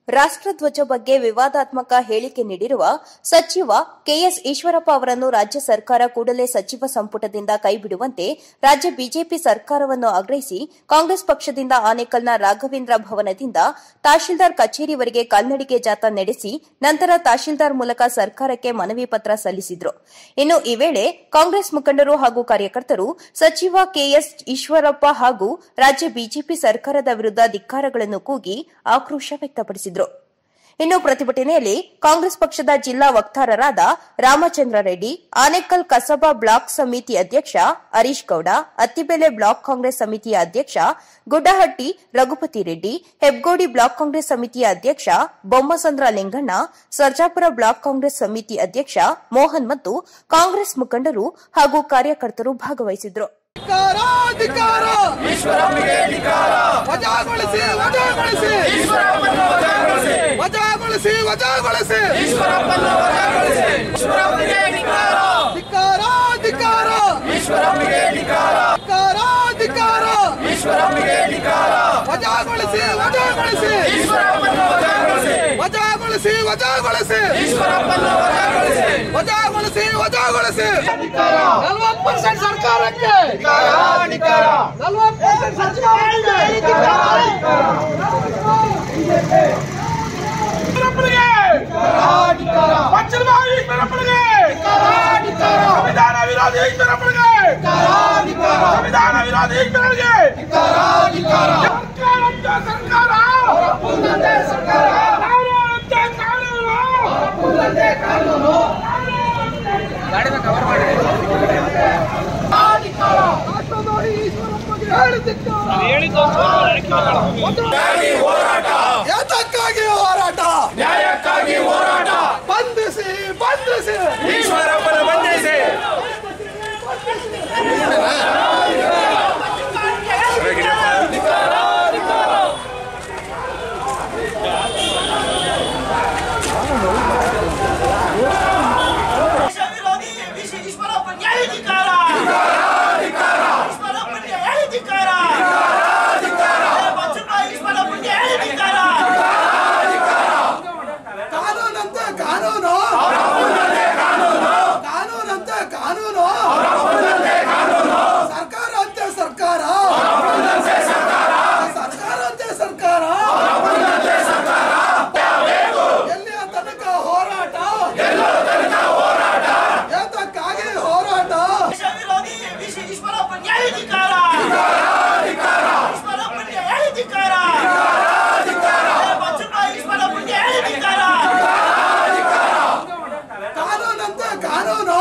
ರಾಷ್ಟ್ರಧ್ವಜ ಬಗ್ಗೆ ವಿವಾದಾತ್ಮಕ ಹೇಳಿಕೆ ನೀಡಿರುವ ಸಚಿವ ಕೆಎಸ್ ಈಶ್ವರಪ್ಪ ಅವರನ್ನು ರಾಜ್ಯ ಸರ್ಕಾರ ಕೂಡಲೇ ಸಚಿವ ಸಂಪುಟದಿಂದ ಕೈಬಿಡುವಂತೆ ರಾಜ್ಯ ಬಿಜೆಪಿ ಸರ್ಕಾರವನ್ನು ಆಗ್ರಹಿಸಿ ಕಾಂಗ್ರೆಸ್ ಪಕ್ಷದಿಂದ ಆನೇಕಲ್ನ ರಾಘವೇಂದ್ರ ಭವನದಿಂದ ತಹಶೀಲ್ದಾರ್ ಕಚೇರಿವರೆಗೆ ಕಾಲ್ನಡಿಗೆ ಜಾಥಾ ನಡೆಸಿ ನಂತರ ತಹಶೀಲ್ದಾರ್ ಮೂಲಕ ಸರ್ಕಾರಕ್ಕೆ ಮನವಿ ಪತ್ರ ಸಲ್ಲಿಸಿದ್ರು ಇನ್ನು ಈ ವೇಳೆ ಕಾಂಗ್ರೆಸ್ ಮುಖಂಡರು ಹಾಗೂ ಕಾರ್ಯಕರ್ತರು ಸಚಿವ ಕೆಎಸ್ ಈಶ್ವರಪ್ಪ ಹಾಗೂ ರಾಜ್ಯ ಬಿಜೆಪಿ ಸರ್ಕಾರದ ವಿರುದ್ಧ ಧಿಕ್ಕಾರಗಳನ್ನು ಕೂಗಿ ಆಕ್ರೋಶ ವ್ಯಕ್ತಪಡಿಸಿದರು ಇನ್ನು ಪ್ರತಿಭಟನೆಯಲ್ಲಿ ಕಾಂಗ್ರೆಸ್ ಪಕ್ಷದ ಜಿಲ್ಲಾ ವಕ್ತಾರರಾದ ರಾಮಚಂದ್ರ ರೆಡ್ಡಿ ಆನೇಕಲ್ ಕಸಬಾ ಬ್ಲಾಕ್ ಸಮಿತಿ ಅಧ್ಯಕ್ಷ ಹರೀಶ್ ಗೌಡ ಅತ್ತಿಬೆಲೆ ಬ್ಲಾಕ್ ಕಾಂಗ್ರೆಸ್ ಸಮಿತಿಯ ಅಧ್ಯಕ್ಷ ಗುಡ್ಡಹಟ್ಟಿ ರಘುಪತಿ ರೆಡ್ಡಿ ಹೆಬ್ಗೋಡಿ ಬ್ಲಾಕ್ ಕಾಂಗ್ರೆಸ್ ಸಮಿತಿಯ ಅಧ್ಯಕ್ಷ ಬೊಮ್ಮಸಂದ್ರ ಲಿಂಗಣ್ಣ ಸರ್ಜಾಪುರ ಬ್ಲಾಕ್ ಕಾಂಗ್ರೆಸ್ ಸಮಿತಿ ಅಧ್ಯಕ್ಷ ಮೋಹನ್ ಮತ್ತು ಕಾಂಗ್ರೆಸ್ ಮುಖಂಡರು ಹಾಗೂ ಕಾರ್ಯಕರ್ತರು ಭಾಗವಹಿಸಿದ್ರು ಧಿಕ್ಕಾರ ಧಿಕ್ಕಾರ ವಜಾಗೊಳಿಸಿ ವಜಾಗೊಳಿಸಿ ವಜಾಗೊಳಿಸಿ ವಜಾಗೊಳಿಸಿ ಧಿಕ್ಕಾರ ಧಿಕ್ಕಾರ ಧಿಕ್ಕಾರ ಧಿಕ್ಕಾರ ವಜಾಗೊಳಿಸಿ ವಜಾಗೊಳಿಸಿ ವಜಾಗೊಳಿಸಿ ವಜಾಗೊಳಿಸಿ ವಜಾಗೊಳಿಸಿ ವಜಾಗೊಳಿಸಿ ನಲ್ವತ್ತು ಪರ್ಸೆಂಟ್ ಸರ್ಕಾರಕ್ಕೆ ನಲ್ವತ್ತು ಪರ್ಸೆಂಟ್ ಸರ್ಕಾರಕ್ಕೆ ಸಂವಿಧಾನ ವಿರೋಧಿ ಈಶ್ವರಪ್ಪನಿಗೆ ಸಂವಿಧಾನ ವಿರೋಧಿ ಈಶ್ವರನಿಗೆ ಸರ್ಕಾರ ಸರ್ಕಾರ ಕಾನೂನಂತೆ ಕಾನೂನು ರಾಷ್ಟ್ರದ್ರೋಹಿ ಈಶ್ವರಪ್ಪಗೆ ಹೇಳಿದ್ದಕ್ಕೆ ಯಾತಕ್ಕಾಗಿ ಹೋರಾಟ ನ್ಯಾಯಕ್ಕಾಗಿ ಹೋರಾಟ ಬಂಧಿಸಿ ಬಂಧಿಸಿ ಈಶ್ವರಪ್ಪನ ಬಂಧಿಸಿ ವಿರೋಧಿ ವಿಶಿ ಈಶ್ವರಪ್ಪನಿಗೆ ಹೇಳಿದಿಕ್ಕಾರ ಈಶ್ವರಪ್ಪನಿಗೆ ಹೇಳಿದಿಕ್ಕಾರ ಬಚ್ಚಪ್ಪ ಈಶ್ವರಪ್ಪನಿಗೆ ಹೇಳಿದಿಕ್ಕಾರ ಕಾನೂನಂತೆ ಕಾನೂನು ಕಾನೂನಂತೆ ಕಾನೂನು ಸರ್ಕಾರ ಅಂತೆ ಸರ್ಕಾರ ಸರ್ಕಾರ ಅಂತೆ ಸರ್ಕಾರ ಎಲ್ಲಿಯ ತನಕ ಹೋರಾಟ ಏತಕ್ಕಾಗಿ ಹೋರಾಟ ವಿರೋಧಿ ವಿಶಿ ಈಶ್ವರಪ್ಪನಿಗೆ ಹೇಳಿದಿಕ್ಕಾರ ಈಶ್ವರಪ್ಪನಿಗೆ ಹೇಳಿದಿಕ್ಕಾರ ಬಚ್ಚಪ್ಪ ಈಶ್ವರಪ್ಪನಿಗೆ ಹೇಳಿದಿಕ್ಕಾರ ಕಾನೂನಂತೆ ಕಾನೂನು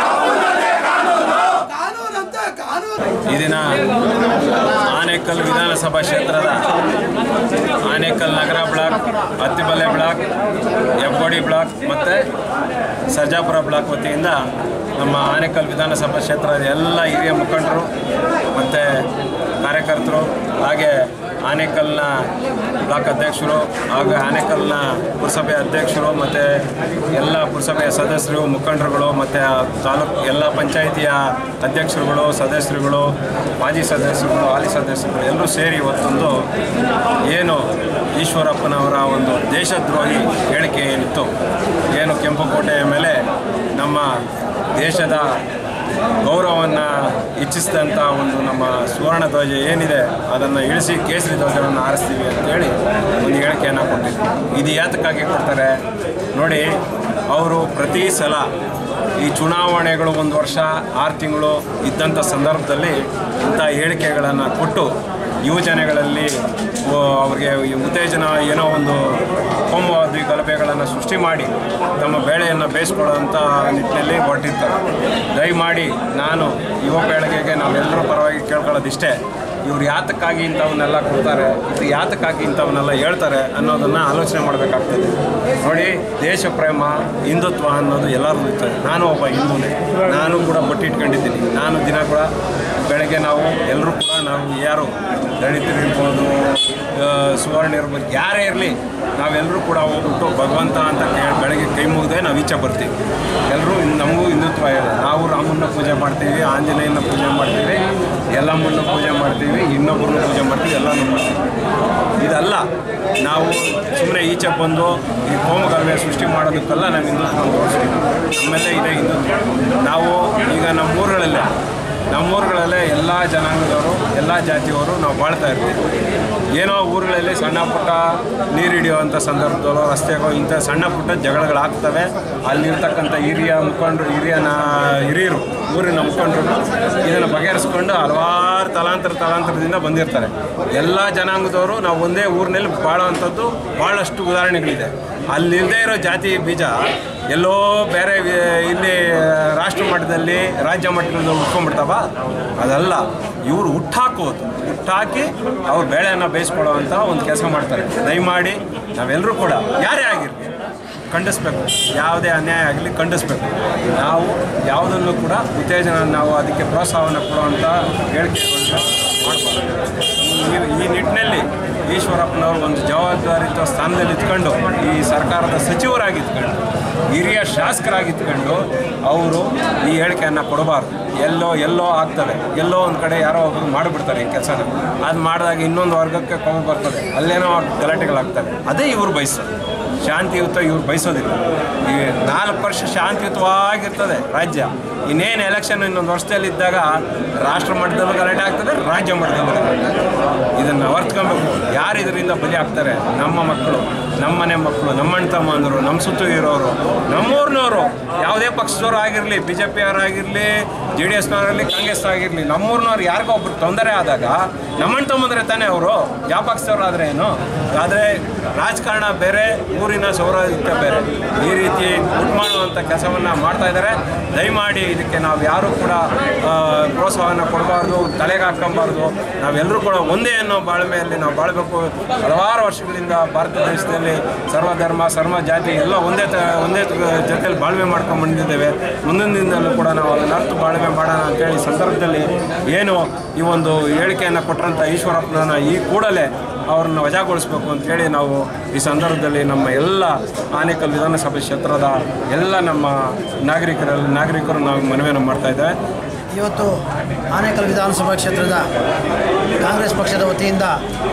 ಕಾನೂನಂತೆ ಕಾನೂನು ಈ ದಿನ ಆನೇಕಲ್ ವಿಧಾನಸಭಾ ಕ್ಷೇತ್ರದ ಆನೇಕಲ್ ನಗರ block Attibele block Hebbagodi block ಮತ್ತು ಸರ್ಜಾಪುರ ಬ್ಲಾಕ್ ವತಿಯಿಂದ ನಮ್ಮ ಆನೇಕಲ್ ವಿಧಾನಸಭಾ ಕ್ಷೇತ್ರದ ಎಲ್ಲ ಹಿರಿಯ ಮುಖಂಡರು ಮತ್ತು ಕಾರ್ಯಕರ್ತರು ಹಾಗೆ ಆನೇಕಲ್ನ ಬ್ಲಾಕ್ ಅಧ್ಯಕ್ಷರು ಹಾಗೂ ಆನೇಕಲ್ನ ಪುರಸಭೆ ಅಧ್ಯಕ್ಷರು ಮತ್ತು ಎಲ್ಲ ಪುರಸಭೆಯ ಸದಸ್ಯರು ಮುಖಂಡರುಗಳು ಮತ್ತು ತಾಲೂಕು ಎಲ್ಲ ಪಂಚಾಯಿತಿಯ ಅಧ್ಯಕ್ಷರುಗಳು ಸದಸ್ಯರುಗಳು ಮಾಜಿ ಸದಸ್ಯರುಗಳು ಹಾಲಿ ಸದಸ್ಯರುಗಳು ಎಲ್ಲರೂ ಸೇರಿ ಇವತ್ತೊಂದು ಏನು ಈಶ್ವರಪ್ಪನವರ ಒಂದು ದೇಶದ್ರೋಹಿ ಹೇಳಿಕೆ ಏನಿತ್ತು ಏನು ಕೆಂಪುಕೋಟೆಯ ಮೇಲೆ ನಮ್ಮ ದೇಶದ ಗೌರವವನ್ನು ಹೆಚ್ಚಿಸಿದಂಥ ಒಂದು ನಮ್ಮ ಸುವರ್ಣ ಧ್ವಜ ಏನಿದೆ ಅದನ್ನು ಇಳಿಸಿ ಕೇಸರಿ ಧ್ವಜವನ್ನು ಆರಿಸ್ತೀವಿ ಅಂತೇಳಿ ಒಂದು ಹೇಳಿಕೆಯನ್ನು ಕೊಟ್ಟಿದ್ರು ಇದು ಯಾತಕ್ಕಾಗಿ ಕೊಡ್ತಾರೆ ನೋಡಿ ಅವರು ಪ್ರತಿ ಸಲ ಈ ಚುನಾವಣೆಗಳು ಒಂದು ವರ್ಷ ಆರು ತಿಂಗಳು ಇದ್ದಂಥ ಸಂದರ್ಭದಲ್ಲಿ ಇಂಥ ಹೇಳಿಕೆಗಳನ್ನು ಕೊಟ್ಟು ಯುವಜನಗಳಲ್ಲಿ ಓ, ಅವ್ರಿಗೆ ಈ ಉತ್ತೇಜನ ಏನೋ ಒಂದು ಕೋಮುವಾದಿ ಗಲಭೆಗಳನ್ನು ಸೃಷ್ಟಿ ಮಾಡಿ ತಮ್ಮ ಬೇಳೆಯನ್ನು ಬೇಯಿಸ್ಕೊಳ್ಳೋಂಥ ನಿಟ್ಟಿನಲ್ಲಿ ಹೊರಟಿರ್ತಾರೆ ದಯಮಾಡಿ ನಾನು ಯುವ ಬೆಳಗ್ಗೆಗೆ ನಾವೆಲ್ಲರ ಪರವಾಗಿ ಕೇಳ್ಕೊಳ್ಳೋದಿಷ್ಟೇ ಇವ್ರು ಯಾತಕ್ಕಾಗಿ ಇಂಥವನ್ನೆಲ್ಲ ಕೊಡ್ತಾರೆ ಇದು ಯಾತಕ್ಕಾಗಿ ಇಂಥವನ್ನೆಲ್ಲ ಹೇಳ್ತಾರೆ ಅನ್ನೋದನ್ನು ಆಲೋಚನೆ ಮಾಡಬೇಕಾಗ್ತದೆ ನೋಡಿ ದೇಶ ಪ್ರೇಮ ಹಿಂದುತ್ವ ಅನ್ನೋದು ಎಲ್ಲರಿಗೂ ಇರ್ತದೆ ನಾನು ಒಬ್ಬ ಹಿಂದೂನೇ ನಾನು ಕೂಡ ಬಟ್ಟೆ ಇಟ್ಕೊಂಡಿದ್ದೀನಿ ನಾನು ದಿನ ಕೂಡ ಬೆಳಗ್ಗೆ ನಾವು ಎಲ್ಲರೂ ಕೂಡ ನಾವು ಯಾರು ದಲಿತರಿರ್ಬೋದು ಆ, ಸುವರ್ಣ ಇರ್ಬೋದು ಯಾರೇ ಇರಲಿ ನಾವೆಲ್ಲರೂ ಕೂಡ ಹೋಗ್ಬಿಟ್ಟು ಭಗವಂತ ಅಂತ ಕೇಳಿ ಬೆಳಗ್ಗೆ ಕೈ ಮುಗಿದೆ ನಾವು ಈಚೆ ಬರ್ತೀವಿ ಎಲ್ಲರೂ ನಮಗೂ ಹಿಂದುತ್ವ ಇದೆ ನಾವು ರಾಮನ್ನ ಪೂಜೆ ಮಾಡ್ತೀವಿ ಆಂಜನೇಯನ ಪೂಜೆ ಮಾಡ್ತೀವಿ ಎಲ್ಲಮ್ಮನ್ನ ಪೂಜೆ ಮಾಡ್ತೀವಿ ಇನ್ನೊಬ್ಬರನ್ನ ಪೂಜೆ ಮಾಡ್ತೀವಿ ಎಲ್ಲನೂ ಮಾಡ್ತೀವಿ ಇದಲ್ಲ ನಾವು ಸುಮ್ಮನೆ ಈಚೆ ಬಂದು ಈ ಕೋಮಗಲ್ವೆ ಸೃಷ್ಟಿ ಮಾಡೋದಕ್ಕೆಲ್ಲ ನಾವು ಹಿಂದುತ್ವ ತೋರಿಸ್ತೀವಿ ನಮ್ಮೆಲ್ಲ ಇದೆ ಹಿಂದುತ್ವ ನಾವು ಈಗ ನಮ್ಮ ಊರುಗಳಲ್ಲೇ ನಮ್ಮೂರುಗಳಲ್ಲೇ ಎಲ್ಲ ಜನಾಂಗದವರು ಎಲ್ಲ ಜಾತಿಯವರು ನಾವು ಬಾಳ್ತಾ ಇರ್ತೀವಿ ಏನೋ ಊರುಗಳಲ್ಲಿ ಸಣ್ಣ ಪುಟ್ಟ ನೀರು ಹಿಡಿಯುವಂಥ ಸಂದರ್ಭದಲ್ಲೋ ರಸ್ತೆಗೋ ಇಂಥ ಸಣ್ಣ ಪುಟ್ಟ ಜಗಳಗಳಾಗ್ತವೆ ಅಲ್ಲಿರ್ತಕ್ಕಂಥ ಹಿರಿಯ ಮುಖಂಡರು ಹಿರಿಯ ನಾ ಹಿರಿಯರು ಊರಿನ ಮುಖಂಡರು ಇದನ್ನು ಬಗೆಹರಿಸ್ಕೊಂಡು ಹಲವಾರು ತಲಾಂತರ ತಲಾಂತರದಿಂದ ಬಂದಿರ್ತಾರೆ ಎಲ್ಲ ಜನಾಂಗದವರು ನಾವು ಒಂದೇ ಊರಿನಲ್ಲಿ ಬಾಳುವಂಥದ್ದು ಭಾಳಷ್ಟು ಉದಾಹರಣೆಗಳಿದೆ ಅಲ್ಲಿಲ್ಲದೆ ಇರೋ ಜಾತಿ ಬೀಜ ಎಲ್ಲೋ ಬೇರೆ ವಿ- ಇಲ್ಲಿ ರಾಷ್ಟ್ರ ಮಟ್ಟದಲ್ಲಿ ರಾಜ್ಯ ಮಟ್ಟದಲ್ಲಿ ಉಟ್ಕೊಂಡ್ಬಿಡ್ತಾವ ಅದಲ್ಲ ಇವರು ಹುಟ್ಟಾಕೋದು ಹುಟ್ಟಾಕಿ ಅವ್ರು ಬೇಳೆಯನ್ನು ಬೇಯಿಸ್ಕೊಳ್ಳೋವಂಥ ಒಂದು ಕೆಲಸ ಮಾಡ್ತಾರೆ ದಯಮಾಡಿ ನಾವೆಲ್ಲರೂ ಕೂಡ ಯಾರೇ ಆಗಿರಲಿ ಖಂಡಿಸ್ಬೇಕು ಯಾವುದೇ ಅನ್ಯಾಯ ಆಗಲಿ ಖಂಡಿಸ್ಬೇಕು ನಾವು ಯಾವುದನ್ನು ಕೂಡ ಉತ್ತೇಜನ ನಾವು ಅದಕ್ಕೆ ಪ್ರೋತ್ಸಾಹವನ್ನು ಕೊಡುವಂಥ ಹೇಳಿಕೆಗಳನ್ನು ಮಾಡಬಾರ್ದು ಈ- ಈ ನಿಟ್ಟಿನಲ್ಲಿ ಈಶ್ವರಪ್ಪನವರು ಒಂದು ಜವಾಬ್ದಾರಿಯುತ ಸ್ಥಾನದಲ್ಲಿ ಇದ್ಕೊಂಡು ಈ ಸರ್ಕಾರದ ಸಚಿವರಾಗಿದ್ಕೊಂಡು ಹಿರಿಯ ಶಾಸಕರಾಗಿದ್ಕೊಂಡು ಅವರು ಈ ಹೇಳಿಕೆಯನ್ನು ಕೊಡಬಾರ್ದು ಎಲ್ಲೋ ಎಲ್ಲೋ ಆಗ್ತವೆ ಎಲ್ಲೋ ಒಂದು ಕಡೆ ಯಾರೋ ಒಬ್ಬರು ಮಾಡಿಬಿಡ್ತಾರೆ ಈ ಕೆಲಸನ ಅದು ಮಾಡಿದಾಗ ಇನ್ನೊಂದು ವರ್ಗಕ್ಕೆ ಕೊಬ್ಬು ಬರ್ತದೆ ಅಲ್ಲೇನೋ ಗಲಾಟೆಗಳಾಗ್ತವೆ ಅದೇ ಇವರು ಬಯಸೋದು ಶಾಂತಿಯುತ ಇವ್ರು ಬಯಸೋದಿಲ್ಲ ಈ ನಾಲ್ಕು ವರ್ಷ ಶಾಂತಿಯುತವಾಗಿರ್ತದೆ ರಾಜ್ಯ ಇನ್ನೇನು ಎಲೆಕ್ಷನ್ ಇನ್ನೊಂದು ವರ್ಷದಲ್ಲಿ ಇದ್ದಾಗ ರಾಷ್ಟ್ರ ಮಟ್ಟದಲ್ಲೂ ಗಲಾಟೆ ಆಗ್ತದೆ ರಾಜ್ಯ ಮಟ್ಟದಲ್ಲೂ ಗಲಾಟೆ ಆಗ್ತದೆ ಇದನ್ನು ಅರ್ಥಕೊಬೇಕು ಯಾರು ಇದರಿಂದ ಬಲಿ ಆಗ್ತಾರೆ ನಮ್ಮ ಮಕ್ಕಳು ನಮ್ಮನೆ ಮಕ್ಕಳು ನಮ್ಮ ಅಣ್ಣ ತಮ್ಮಂದರು ನಮ್ಮ ಸುತ್ತ ಇರೋರು ನಮ್ಮೂರಿನವರು ಯಾವುದೇ ಪಕ್ಷದವರು ಆಗಿರಲಿ ಬಿ ಜೆ ಪಿಯವರಾಗಿರಲಿ ಜೆ ಡಿ ಎಸ್ನವರಾಗಲಿ ಕಾಂಗ್ರೆಸ್ ಆಗಿರಲಿ ನಮ್ಮೂರಿನವ್ರು ಯಾರಿಗೋ ಒಬ್ರು ತೊಂದರೆ ಆದಾಗ ನಮ್ಮಣ್ಣ ತಮ್ಮಂದ್ರೆ ತಾನೇ ಅವರು ಯಾವ ಪಕ್ಷದವ್ರು ಆದರೆ ಏನು ಆದರೆ ರಾಜಕಾರಣ ಬೇರೆ ಊರಿನ ಸೌರಾಜ್ಯ ಬೇರೆ ಈ ರೀತಿ ಉಂಟು ಮಾಡುವಂಥ ಕೆಲಸವನ್ನು ಮಾಡ್ತಾ ಇದ್ದಾರೆ ದಯಮಾಡಿ ಇದಕ್ಕೆ ನಾವು ಯಾರೂ ಕೂಡ ಆ, ಪ್ರೋತ್ಸಾಹವನ್ನು ಕೊಡಬಾರ್ದು ತಲೆಗೆ ಹಾಕ್ಕೊಬಾರ್ದು ನಾವೆಲ್ಲರೂ ಕೂಡ ಒಂದೇ ಅನ್ನೋ ಬಾಳ್ಮೆಯಲ್ಲಿ ನಾವು ಬಾಳಬೇಕು ಹಲವಾರು ವರ್ಷಗಳಿಂದ ಭಾರತ ದೇಶದಲ್ಲಿ ಸರ್ವಧರ್ಮ ಸರ್ವ ಜಾತಿ ಎಲ್ಲ ಒಂದೇ ತ ಒಂದೇ ಜೊತೆಯಲ್ಲಿ ಬಾಳ್ವೆ ಮಾಡ್ಕೊಂಡು ಬಂದಿದ್ದೇವೆ ಮುಂದಿನ ದಿನದಲ್ಲೂ ಕೂಡ ನಾವು ಅದನ್ನ ಅರ್ಥ ಬಾಳ್ವೆ ಮಾಡೋಣ ಅಂತೇಳಿ ಈ ಸಂದರ್ಭದಲ್ಲಿ ಏನು ಈ ಒಂದು ಹೇಳಿಕೆಯನ್ನು ಕೊಟ್ಟರಂಥ ಈಶ್ವರಪ್ಪನ ಈ ಕೂಡಲೇ ಅವ್ರನ್ನ ವಜಾಗೊಳಿಸಬೇಕು ಅಂತೇಳಿ ನಾವು ಈ ಸಂದರ್ಭದಲ್ಲಿ ನಮ್ಮ ಎಲ್ಲ ಆನೇಕಲ್ ವಿಧಾನಸಭೆ ಕ್ಷೇತ್ರದ ಎಲ್ಲ ನಮ್ಮ ನಾಗರಿಕರಲ್ಲಿ ನಾಗರಿಕರು ನಾವು ಮನವಿಯನ್ನು ಮಾಡ್ತಾ ಇದ್ದೇವೆ ಇವತ್ತು ಆನೇಕಲ್ ವಿಧಾನಸಭಾ ಕ್ಷೇತ್ರದ ಕಾಂಗ್ರೆಸ್ ಪಕ್ಷದ ವತಿಯಿಂದ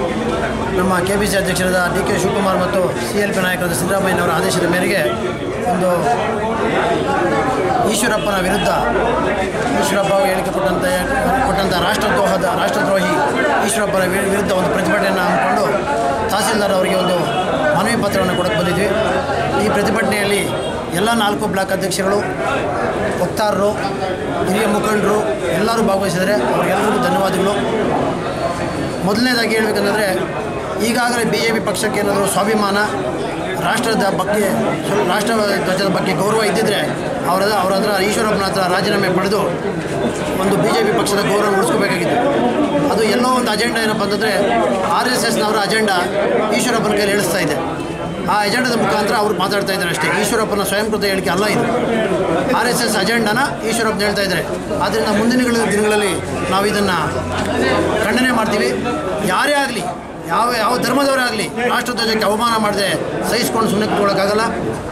ನಮ್ಮ ಕೆ ಪಿ ಸಿ ಅಧ್ಯಕ್ಷರಾದ ಡಿ ಕೆ ಶಿವಕುಮಾರ್ ಮತ್ತು ಸಿ ಎಲ್ ಪಿ ನಾಯಕರಾದ ಸಿದ್ದರಾಮಯ್ಯನವರ ಆದೇಶದ ಮೇರೆಗೆ ಒಂದು ಈಶ್ವರಪ್ಪನ ವಿರುದ್ಧ ಈಶ್ವರಪ್ಪ ಹೇಳಿಕೆ ಕೊಟ್ಟಂಥ ಕೊಟ್ಟಂಥ ರಾಷ್ಟ್ರದ್ರೋಹದ ರಾಷ್ಟ್ರದ್ರೋಹಿ ಈಶ್ವರಪ್ಪನ ವಿ- ವಿರುದ್ಧ ಒಂದು ಪ್ರತಿಭಟನೆಯನ್ನು ಹಮ್ಮಿಕೊಂಡು ತಹಸೀಲ್ದಾರ್ ಅವರಿಗೆ ಒಂದು ಮನವಿ ಪತ್ರವನ್ನು ಕೊಡಕ್ಕೆ ಬಂದಿದ್ವಿ ಈ ಪ್ರತಿಭಟನೆಯಲ್ಲಿ ಎಲ್ಲ ನಾಲ್ಕು ಬ್ಲಾಕ್ ಅಧ್ಯಕ್ಷರುಗಳು ವಕ್ತಾರರು ಹಿರಿಯ ಮುಖಂಡರು ಎಲ್ಲರೂ ಭಾಗವಹಿಸಿದ್ದಾರೆ ಅವರಿಗೆಲ್ಲರಿಗೂ ಧನ್ಯವಾದಗಳು ಮೊದಲನೇದಾಗಿ ಹೇಳ್ಬೇಕಂದ್ರೆ ಈಗಾಗಲೇ ಬಿ ಜೆ ಪಿ ಪಕ್ಷಕ್ಕೆ ಏನಾದರೂ ಸ್ವಾಭಿಮಾನ ರಾಷ್ಟ್ರದ ಬಗ್ಗೆ ಸ್ವಲ್ಪ ರಾಷ್ಟ್ರ ಧ್ವಜದ ಬಗ್ಗೆ ಗೌರವ ಇದ್ದಿದ್ದರೆ ಅವರ ಅವರ ಹತ್ರ ಈಶ್ವರಪ್ಪನ ಹತ್ರ ರಾಜೀನಾಮೆ ಪಡೆದು ಒಂದು ಬಿ ಜೆ ಪಿ ಪಕ್ಷದ ಗೌರವ ಉಳಿಸ್ಕೋಬೇಕಾಗಿತ್ತು ಅದು ಎಲ್ಲೋ ಒಂದು ಅಜೆಂಡಾ ಏನಪ್ಪ ಅಂತಂದರೆ ಆರ್ ಎಸ್ ಎಸ್ನವರ ಅಜೆಂಡಾ ಈಶ್ವರಪ್ಪನ ಕೈಲಿ ಹೇಳಿಸ್ತಾ ಇದೆ ಆ ಎಜೆಂಡದ ಮುಖಾಂತರ ಅವ್ರು ಮಾತಾಡ್ತಾ ಇದ್ದಾರೆ ಅಷ್ಟೇ ಈಶ್ವರಪ್ಪನ ಸ್ವಯಂಕೃತ ಹೇಳಿಕೆ ಅಲ್ಲ ಇದು ಆರ್ ಎಸ್ ಎಸ್ ಅಜೆಂಡಾನ ಈಶ್ವರಪ್ಪ ಹೇಳ್ತಾ ಇದ್ದಾರೆ ಆದ್ದರಿಂದ ಮುಂದಿನ ದಿನಗಳಲ್ಲಿ ನಾವು ಇದನ್ನು ಖಂಡನೆ ಮಾಡ್ತೀವಿ ಯಾರೇ ಆಗಲಿ ಯಾವ ಯಾವ ಧರ್ಮದವರೇ ಆಗಲಿ ರಾಷ್ಟ್ರಧ್ವಜಕ್ಕೆ ಅವಮಾನ ಮಾಡದೆ ಸಹಿಸ್ಕೊಂಡು ಸುಮ್ಮನೆ ಕೂತ್ಕೊಳ್ಳೋಕ್ಕಾಗಲ್ಲ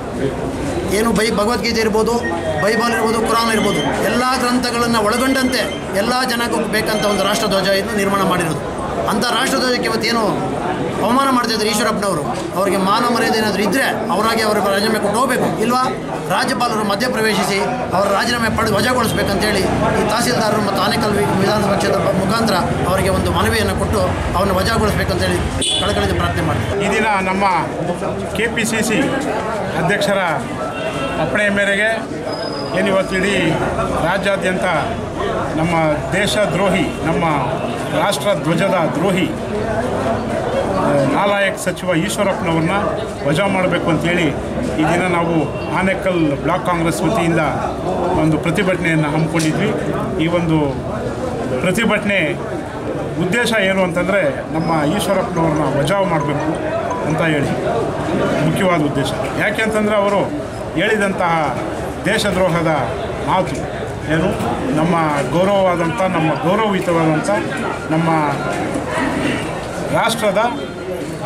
ಏನು ಬೈ ಭಗವದ್ಗೀತೆ ಇರ್ಬೋದು ಬೈಬಲ್ ಇರ್ಬೋದು ಕುರಾನ್ ಇರ್ಬೋದು ಎಲ್ಲ ಗ್ರಂಥಗಳನ್ನು ಒಳಗೊಂಡಂತೆ ಎಲ್ಲ ಜನಾಂಗಕ್ಕೂ ಬೇಕಂತ ಒಂದು ರಾಷ್ಟ್ರಧ್ವಜ ಇದು ನಿರ್ಮಾಣ ಮಾಡಿರೋದು ಅಂಥ ರಾಷ್ಟ್ರಧ್ವಜಕ್ಕೆ ಇವತ್ತೇನು ಅವಮಾನ ಮಾಡ್ತಿದ್ದಾರೆ ಈಶ್ವರಪ್ಪನವರು ಅವರಿಗೆ ಮಾನ ಮರ್ಯಾದೆ ಏನಾದರೂ ಇದ್ದರೆ ಅವರಾಗಿ ಅವರ ರಾಜೀನಾಮೆ ಕೊಟ್ಟು ಹೋಗಬೇಕು ಇಲ್ವಾ ರಾಜ್ಯಪಾಲರು ಮಧ್ಯಪ್ರವೇಶಿಸಿ ಅವರ ರಾಜೀನಾಮೆ ಪಡೆದು ವಜಾಗೊಳಿಸಬೇಕಂತೇಳಿ ಈ ತಹಸೀಲ್ದಾರರು ಮತ್ತು ಆನೇಕಲ್ ವಿ- ವಿಧಾನಸಭಾ ಕ್ಷೇತ್ರದ ಮುಖಾಂತರ ಅವರಿಗೆ ಒಂದು ಮನವಿಯನ್ನು ಕೊಟ್ಟು ಅವರನ್ನು ವಜಾಗೊಳಿಸಬೇಕಂತೇಳಿ ಕಳಕಳಿದ ಪ್ರಾರ್ಥನೆ ಮಾಡ್ತೀನಿ ಈ ದಿನ ನಮ್ಮ ಕೆ ಪಿ ಸಿ ಸಿ ಅಧ್ಯಕ್ಷರ ಅಪ್ಪಣೆ ಮೇರೆಗೆ ಏನು ಇವತ್ತು ಇಡೀ ರಾಜ್ಯಾದ್ಯಂತ ನಮ್ಮ ದೇಶ ದ್ರೋಹಿ ನಮ್ಮ ರಾಷ್ಟ್ರ ಧ್ವಜದ ದ್ರೋಹಿ ಆ, ನಾಲಾಯಕ್ ಸಚಿವ ಈಶ್ವರಪ್ಪನವ್ರನ್ನ ವಜಾ ಮಾಡಬೇಕು ಅಂತೇಳಿ ಈ ದಿನ ನಾವು ಆನೇಕಲ್ ಬ್ಲಾಕ್ ಕಾಂಗ್ರೆಸ್ ವತಿಯಿಂದ ಒಂದು ಪ್ರತಿಭಟನೆಯನ್ನು ಹಮ್ಮಿಕೊಂಡಿದ್ವಿ ಈ ಒಂದು ಪ್ರತಿಭಟನೆ ಉದ್ದೇಶ ಏನು ಅಂತಂದರೆ ನಮ್ಮ ಈಶ್ವರಪ್ಪನವ್ರನ್ನ ವಜಾವ್ ಮಾಡಬೇಕು ಅಂತ ಹೇಳಿ ಮುಖ್ಯವಾದ ಉದ್ದೇಶ ಯಾಕೆ ಅಂತಂದರೆ ಅವರು ಹೇಳಿದಂತಹ ದೇಶದ್ರೋಹದ ಮಾತು ಏನು ನಮ್ಮ ಗೌರವವಾದಂಥ ನಮ್ಮ ಗೌರವಯುತವಾದಂಥ ನಮ್ಮ ರಾಷ್ಟ್ರದ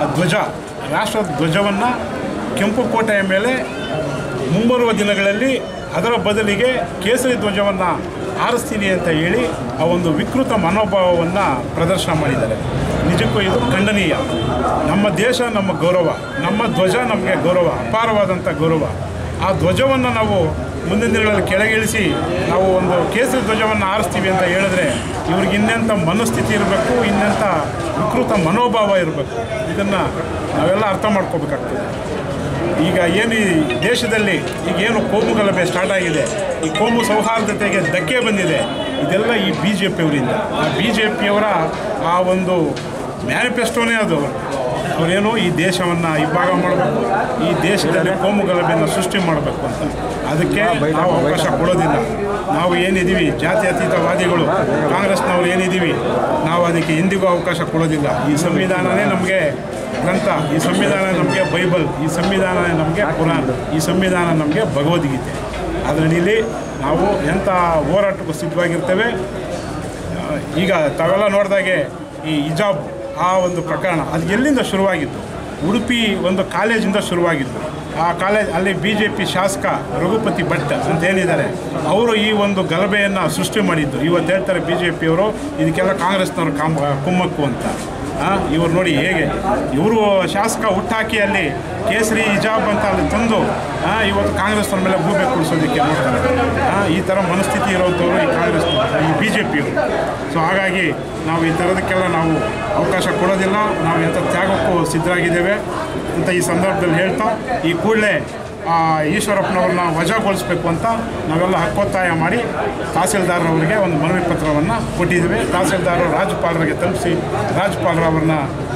ಆ ಧ್ವಜ ರಾಷ್ಟ್ರದ ಧ್ವಜವನ್ನು ಕೆಂಪು ಕೋಟೆಯ ಮೇಲೆ ಮುಂಬರುವ ದಿನಗಳಲ್ಲಿ ಅದರ ಬದಲಿಗೆ ಕೇಸರಿ ಧ್ವಜವನ್ನು ಆರಿಸ್ತೀನಿ ಅಂತ ಹೇಳಿ ಆ ಒಂದು ವಿಕೃತ ಮನೋಭಾವವನ್ನು ಪ್ರದರ್ಶನ ಮಾಡಿದ್ದಾರೆ ನಿಜಕ್ಕೂ ಇದು ಖಂಡನೀಯ ನಮ್ಮ ದೇಶ ನಮ್ಮ ಗೌರವ ನಮ್ಮ ಧ್ವಜ ನಮಗೆ ಗೌರವ ಅಪಾರವಾದಂಥ ಗೌರವ ಆ ಧ್ವಜವನ್ನು ನಾವು ಮುಂದಿನ ದಿನಗಳಲ್ಲಿ ಕೆಳಗಿಳಿಸಿ ನಾವು ಒಂದು ಕೇಸರಿ ಧ್ವಜವನ್ನು ಆರಿಸ್ತೀವಿ ಅಂತ ಹೇಳಿದ್ರೆ ಇವ್ರಿಗೆ ಇನ್ನೆಂಥ ಮನಸ್ಥಿತಿ ಇರಬೇಕು ಇನ್ನೆಂಥ ವಿಕೃತ ಮನೋಭಾವ ಇರಬೇಕು ಇದನ್ನು ನಾವೆಲ್ಲ ಅರ್ಥ ಮಾಡ್ಕೋಬೇಕಾಗ್ತದೆ ಈಗ ಏನು ಈ ದೇಶದಲ್ಲಿ ಈಗ ಏನು ಕೋಮು ಗಲಭೆ ಸ್ಟಾರ್ಟ್ ಆಗಿದೆ ಈ ಕೋಮು ಸೌಹಾರ್ದತೆಗೆ ಧಕ್ಕೆ ಬಂದಿದೆ ಇದೆಲ್ಲ ಈ ಬಿ ಜೆ ಪಿಯವರಿಂದ ಆ ಬಿ ಜೆ ಪಿಯವರ ಆ ಒಂದು ಮ್ಯಾನಿಫೆಸ್ಟೋನೇ ಅದು ಅವರೇನು ಈ ದೇಶವನ್ನು ಇಬ್ಬಾಗ ಮಾಡಬೇಕು ಈ ದೇಶದಲ್ಲಿ ಕೋಮು ಗಲಭೆಯನ್ನು ಸೃಷ್ಟಿ ಮಾಡಬೇಕು ಅಂತ ಅದಕ್ಕೆ ನಾವು ಅವಕಾಶ ಕೊಡೋದಿಲ್ಲ ನಾವು ಏನಿದ್ದೀವಿ ಜಾತ್ಯತೀತವಾದಿಗಳು ಕಾಂಗ್ರೆಸ್ನವ್ರು ಏನಿದ್ದೀವಿ ನಾವು ಅದಕ್ಕೆ ಎಂದಿಗೂ ಅವಕಾಶ ಕೊಡೋದಿಲ್ಲ ಈ ಸಂವಿಧಾನನೇ ನಮಗೆ ಗ್ರಂಥ ಈ ಸಂವಿಧಾನ ನಮಗೆ ಬೈಬಲ್ ಈ ಸಂವಿಧಾನ ನಮಗೆ ಪುರಾಣ ಈ ಸಂವಿಧಾನ ನಮಗೆ ಭಗವದ್ಗೀತೆ ಅದರಲ್ಲಿ ನಾವು ಎಂಥ ಹೋರಾಟಕ್ಕೂ ಸಿದ್ಧವಾಗಿರ್ತೇವೆ ಆ, ಈಗ ತಾವೆಲ್ಲ ನೋಡಿದಾಗೆ ಈ ಹಿಜಾಬ್ ಆ ಒಂದು ಪ್ರಕರಣ ಅದು ಎಲ್ಲಿಂದ ಶುರುವಾಗಿತ್ತು ಉಡುಪಿ ಒಂದು ಕಾಲೇಜಿಂದ ಶುರುವಾಗಿತ್ತು ಆ ಕಾಲೇಜ್ ಅಲ್ಲಿ ಬಿ ಜೆ ಪಿ ಶಾಸಕ ರಘುಪತಿ ಭಟ್ ಅಂತ ಏನಿದ್ದಾರೆ ಅವರು ಈ ಒಂದು ಗಲಭೆಯನ್ನು ಸೃಷ್ಟಿ ಮಾಡಿದ್ದು ಇವತ್ತು ಹೇಳ್ತಾರೆ ಬಿ ಜೆ ಪಿಯವರು ಇದಕ್ಕೆಲ್ಲ ಕಾಂಗ್ರೆಸ್ನವರು ಕಾಮ್ ಕುಮ್ಮಕ್ಕು ಅಂತ ಆ, ಇವ್ರು ನೋಡಿ ಹೇಗೆ ಇವರು ಶಾಸಕ ಹುಟ್ಟಾಕಿ ಅಲ್ಲಿ ಕೇಸರಿ ಹಿಜಾಬ್ ಅಂತ ಅಲ್ಲಿ ತಂದು ಆ, ಇವತ್ತು ಕಾಂಗ್ರೆಸ್ನವ್ರ ಮೇಲೆ ಗೂಬೆ ಕುಡಿಸೋದಕ್ಕೆ ನೋಡ್ತಾರೆ ಆ, ಈ ಥರ ಮನಸ್ಥಿತಿ ಇರೋಂಥವ್ರು ಈ ಕಾಂಗ್ರೆಸ್ ಈ ಬಿ ಜೆ ಪಿಯವರು ಸೊ ಹಾಗಾಗಿ ನಾವು ಈ ಥರದಕ್ಕೆಲ್ಲ ನಾವು ಅವಕಾಶ ಕೊಡೋದಿಲ್ಲ ನಾವು ಎಂಥ ತ್ಯಾಗಕ್ಕೂ ಸಿದ್ಧರಾಗಿದ್ದೇವೆ ಅಂತ ಈ ಸಂದರ್ಭದಲ್ಲಿ ಹೇಳ್ತಾ ಈ ಕೂಡಲೇ ಈಶ್ವರಪ್ಪನವ್ರನ್ನ ವಜಾಗೊಳಿಸಬೇಕು ಅಂತ ನಾವೆಲ್ಲ ಹಕ್ಕೊತ್ತಾಯ ಮಾಡಿ ತಹಸೀಲ್ದಾರರವರಿಗೆ ಒಂದು ಮನವಿ ಪತ್ರವನ್ನು ಕೊಟ್ಟಿದ್ದೇವೆ ತಹಸೀಲ್ದಾರರು ರಾಜ್ಯಪಾಲರಿಗೆ ತಲುಪಿಸಿ ರಾಜ್ಯಪಾಲರವ್ರನ್ನ